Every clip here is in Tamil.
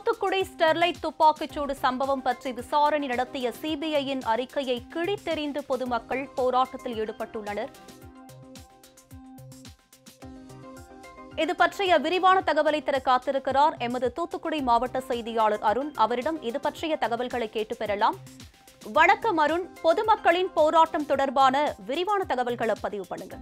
தூத்துக்குடி ஸ்டெர்லைட் துப்பாக்கிச்சூடு சம்பவம் பற்றி விசாரணை நடத்திய சிபிஐயின் அறிக்கையை கிழித்தெறிந்து பொதுமக்கள் போராட்டத்தில் ஈடுபட்டுள்ளனர் இது பற்றிய விரிவான தகவலை தர காத்திருக்கிறார் எமது தூத்துக்குடி மாவட்ட செய்தியாளர் அருண் அவரிடம் இது பற்றிய தகவல்களை கேட்டு பெறலாம் வணக்கம் அருண் பொதுமக்களின் போராட்டம் தொடர்பான விரிவான தகவல்களை பதிவு பண்ணுங்க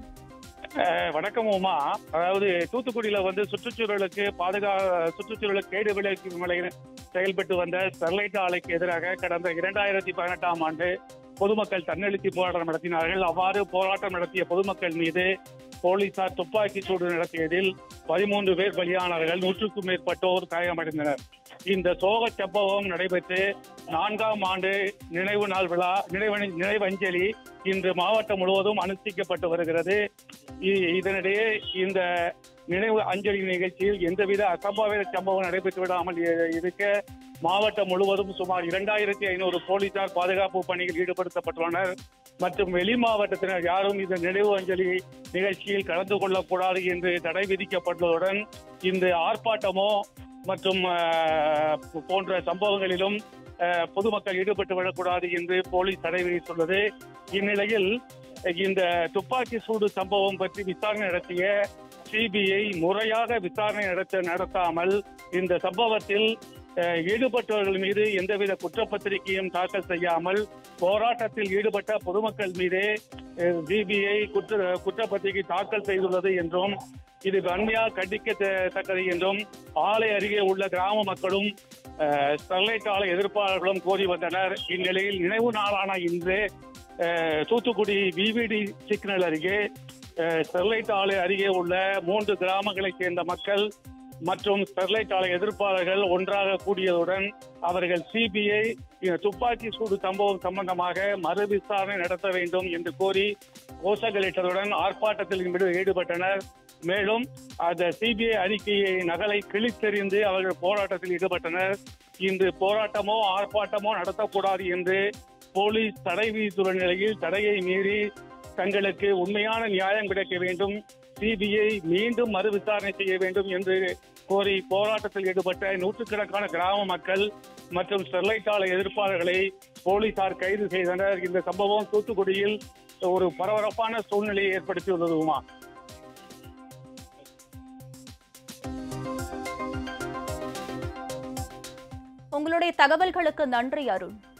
அஹ் வணக்கம் உமா அதாவது தூத்துக்குடியில வந்து சுற்றுச்சூழலுக்கு பாதுகா சுற்றுச்சூழலுக்கு கேடு விளைவிக்கும் நிலையில் செயல்பட்டு வந்த ஸ்டெர்லைட் ஆலைக்கு எதிராக கடந்த இரண்டாயிரத்தி பதினெட்டாம் ஆண்டு பொதுமக்கள் தன்னெழுச்சி போராட்டம் நடத்தினார்கள் அவ்வாறு போராட்டம் நடத்திய பொதுமக்கள் மீது போலீசார் துப்பாக்கி சூடு நடத்தியதில் பதிமூன்று பேர் பலியானார்கள் நூற்றுக்கும் மேற்பட்டோர் காயமடைந்தனர் இந்த சோக சம்பவம் நடைபெற்று நான்காம் ஆண்டு நினைவு நாள் விழா நினைவு நினைவஞ்சலி இன்று மாவட்டம் முழுவதும் அனுஷ்டிக்கப்பட்டு வருகிறது இ- இதனிடையே இந்த நினைவு அஞ்சலி நிகழ்ச்சியில் எந்தவித அசம்பாவித சம்பவம் நடைபெற்று விடாமல் இ- இருக்க மாவட்டம் முழுவதும் சுமார் இரண்டாயிரத்தி ஐநூறு போலீசார் பாதுகாப்பு பணியில் ஈடுபடுத்தப்பட்டுள்ளனர் மற்றும் வெளி மாவட்டத்தினர் யாரும் இந்த நினைவு அஞ்சலி நிகழ்ச்சியில் கலந்து கொள்ளக்கூடாது என்று தடை விதிக்கப்பட்டுள்ளதுடன் இந்த ஆர்ப்பாட்டமோ மற்றும் அஹ், போன்ற சம்பவங்களிலும் அஹ், பொதுமக்கள் ஈடுபட்டு விடக்கூடாது என்று போலீஸ் தடை விதித்துள்ளது இந்நிலையில் இந்த துப்பாக்கி சூடு சம்பவம் பற்றி விசாரணை நடத்திய சிபிஐ முறையாக விசாரணை நடத்த நடத்தாமல் இந்த சம்பவத்தில் அஹ், ஈடுபட்டவர்கள் மீது எந்தவித குற்றப்பத்திரிகையும் தாக்கல் செய்யாமல் போராட்டத்தில் ஈடுபட்ட பொதுமக்கள் மீதே சிபிஐ குற்ற குற்றப்பத்திரிகை தாக்கல் செய்துள்ளது என்றும் இது வன்மையாக கண்டிக்கத்தக்கது என்றும் ஆலை அருகே உள்ள கிராம மக்களும் அஹ், ஸ்டெர்லைட் ஆலை எதிர்ப்பாளர்களும் கோரி வந்தனர் இந்நிலையில் நினைவு நாளான இன்று அஹ், தூத்துக்குடி விவிடி சிக்னல் அருகே அஹ், ஸ்டெர்லைட் ஆலை அருகே உள்ள மூன்று கிராமங்களைச் சேர்ந்த மக்கள் மற்றும் ஸ்டெர்லைட் ஆலை எதிர்ப்பாளர்கள் ஒன்றாக கூடியதுடன் அவர்கள் சிபிஐ துப்பாக்கி சூடு சம்பவம் சம்பந்தமாக மறு விசாரணை நடத்த வேண்டும் என்று கோரி கோஷங்களிட்டதுடன் ஆர்ப்பாட்டத்தில் ஈடு- ஈடுபட்டனர் மேலும் அந்த சிபிஐ அறிக்கையை நகலை கிழித்தெறிந்து அவர்கள் போராட்டத்தில் ஈடுபட்டனர் இன்று போராட்டமோ ஆர்ப்பாட்டமோ நடத்தக்கூடாது என்று போலீஸ் தடை விதித்துள்ள நிலையில் தடையை மீறி தங்களுக்கு உண்மையான நியாயம் கிடைக்க வேண்டும் சிபிஐ மீண்டும் மறு விசாரணை செய்ய வேண்டும் என்று கோரி போராட்டத்தில் ஈடுபட்ட நூற்றுக்கணக்கான கிராம மக்கள் மற்றும் ஸ்டெர்லைட் ஆலை எதிர்ப்பாளர்களை போலீசார் கைது செய்தனர் இந்த சம்பவம் தூத்துக்குடியில் ஒரு பரபரப்பான சூழ்நிலையை ஏற்படுத்தியுள்ளது உமா உங்களுடைய தகவல்களுக்கு நன்றி அருண்